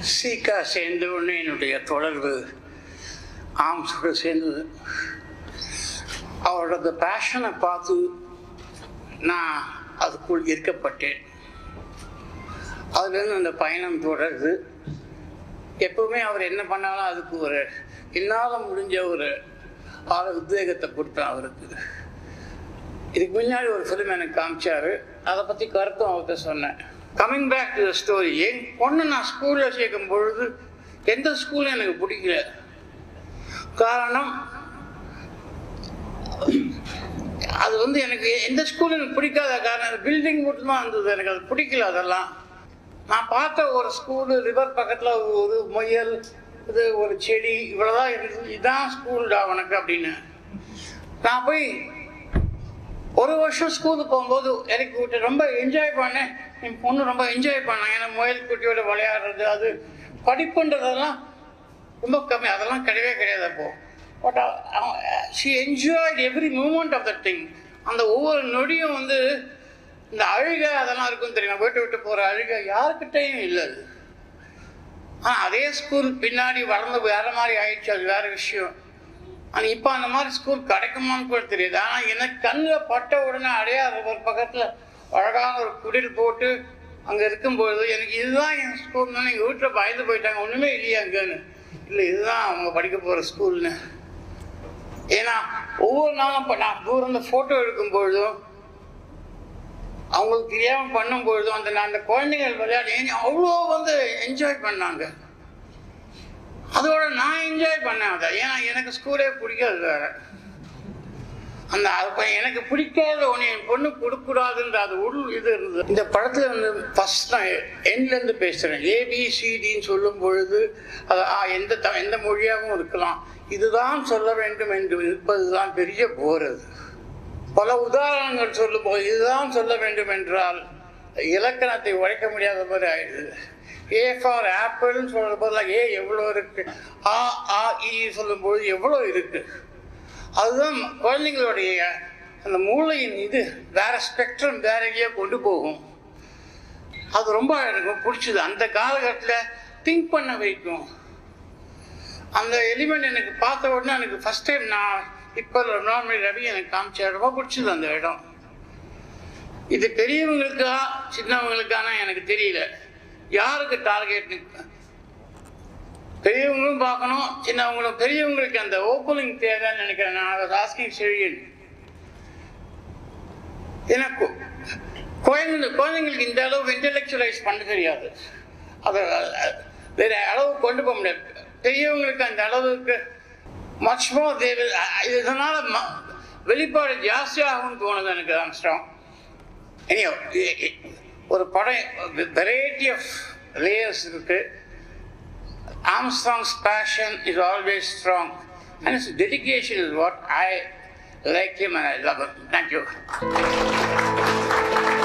சீக்கா சேர்ந்த உடனே என்னுடைய தொடர்பு ஆம்ஸோடு சேர்ந்தது அவரோட அந்த பேஷனை பார்த்து நான் அதுக்குள் ஈர்க்கப்பட்டேன் அதுலேருந்து அந்த பயணம் தொடருது எப்பவுமே அவர் என்ன பண்ணாலும் அதுக்கு ஒரு என்னால் முடிஞ்ச ஒரு ஆள உத்வேகத்தை கொடுப்பேன் அவருக்கு இதுக்கு முன்னாடி ஒரு ஃபிலிம் எனக்கு காமிச்சாரு அதை பற்றி கருத்தும் அவர்கிட்ட சொன்னேன் coming back to the story என் பொண்ணு நான் ஸ்கூலில் சேர்க்கும் பொழுது எந்த ஸ்கூலும் எனக்கு பிடிக்கல காரணம் அது வந்து எனக்கு எந்த ஸ்கூலும் எனக்கு பிடிக்காத காரணம் பில்டிங் மட்டும்தான் இருந்தது எனக்கு அது பிடிக்கல அதெல்லாம் நான் பார்த்த ஒரு ஸ்கூலு ரிவர் பக்கத்தில் ஒரு முயல் இது ஒரு செடி இவ்வளோதான் இருந்தது இதுதான் ஸ்கூல்டா உனக்கு அப்படின்னு நான் போய் ஒரு வருஷம் ஸ்கூலுக்கு போகும்போது எனக்கு விட்டு ரொம்ப என்ஜாய் பண்ணேன் என் பொண்ணு ரொம்ப என்ஜாய் பண்ணேன் ஏன்னா முயல் குட்டியோட விளையாடுறது அது படிப்புன்றதெல்லாம் ரொம்ப கம்மி அதெல்லாம் கிடையவே கிடையாது அப்போ but she enjoyed every moment of the thing அந்த ஒவ்வொரு நொடியும் வந்து இந்த அழுகை அதெல்லாம் இருக்கும் தெரியும் வீட்டு விட்டு போகிற அழுகை யாருக்கிட்டையும் இல்லை அது ஆனால் அதே ஸ்கூல் பின்னாடி வளர்ந்து வேற மாதிரி ஆயிடுச்சு அது வேற விஷயம் ஆனால் இப்போ அந்த மாதிரி ஸ்கூல் கிடைக்குமான்னு கூட தெரியுது ஆனால் எனக்கு கண்ணில் பட்ட உடனே அடையாறு ஒரு பக்கத்தில் அழகான ஒரு குடில் போட்டு அங்கே இருக்கும்பொழுது எனக்கு இதுதான் என் ஸ்கூல்னு எங்கள் வீட்டில் பயந்து போயிட்டாங்க ஒன்றுமே இல்லையா அங்கேன்னு இல்லை இதுதான் அவங்க படிக்க போகிற ஸ்கூல்னு ஏன்னா ஒவ்வொரு நாளும் இப்போ நான் தூரம் ஃபோட்டோ எடுக்கும் பொழுதும் அவங்களுக்கு தெரியாமல் பண்ணும் பொழுதும் அந்த நான் அந்த குழந்தைகள் விளையாடி அவ்வளோ வந்து என்ஜாய் பண்ணாங்க அதோட நான் என்ஜாய் பண்ணேன் அதை ஏன்னா எனக்கு ஸ்கூலே பிடிக்காது வேற அந்த அப்ப எனக்கு பிடிக்காத ஒன்று என் பொண்ணு கொடுக்கூடாதுன்ற அது உள் இது இருந்தது இந்த படத்தில் வந்து ஃபர்ஸ்ட் நான் எண்ட்லேருந்து பேசுகிறேன் ஏபிசிடின்னு சொல்லும் பொழுது அது ஆ, எந்த த எந்த மொழியாகவும் இருக்கலாம் இதுதான் சொல்ல வேண்டும் என்று இருப்பதுதான் பெரிய போர் அது பல உதாரணங்கள் சொல்லும்போது இதுதான் சொல்ல வேண்டும் என்றால் இலக்கணத்தை உடைக்க முடியாத மாதிரி ஆயிடுது ஏ ஃபார் ஆப்பிள்னு சொல்றது பதிலாக ஏ எவ்வளோ இருக்கு ஆ ஆ இ சொல்லும்போது எவ்வளோ இருக்கு அதுதான் குழந்தைங்களுடைய அந்த மூளையின் இது வேற ஸ்பெக்ட்ரம் வேற எங்கேயோ கொண்டு போகும் அது ரொம்ப எனக்கு பிடிச்சது அந்த காலகட்டத்தில் திங்க் பண்ண வைக்கும் அந்த எலிமெண்ட் எனக்கு பார்த்த உடனே எனக்கு ஃபர்ஸ்ட் டைம் நான் இப்போ நார்மல் ரவி எனக்கு காமிச்சா ரொம்ப பிடிச்சது அந்த இடம் இது பெரியவங்களுக்கா சின்னவங்களுக்கான எனக்கு தெரியல யாருக்கு டார்கெட் பெரியவங்களும் பார்க்கணும் சின்னவங்களும் பெரியவங்களுக்கு அந்த ஓப்பனிங் தேவைன்னு நினைக்கிறேன் நான் அதை ஆஸ்கிங் செழியன் எனக்கு குழந்தை குழந்தைங்களுக்கு இந்த அளவு இன்டெலெக்சுவலைஸ் பண்ண தெரியாது அதை வேற அளவு கொண்டு போக முடியாது பெரியவங்களுக்கு அந்த அளவுக்கு மச் மோர் தேவை இதனால ம- வெளிப்பாடு ஜாஸ்தியாகும்னு தோணுது எனக்கு ஆம்ஸ்ட்ராங் Anyhow, இ- இ- ஒரு படம் வெரைட்டி ஆஃப் லேயர்ஸ் இருக்கு Armstrong's passion is always strong, and his dedication is what I like him and I love him. Thank you.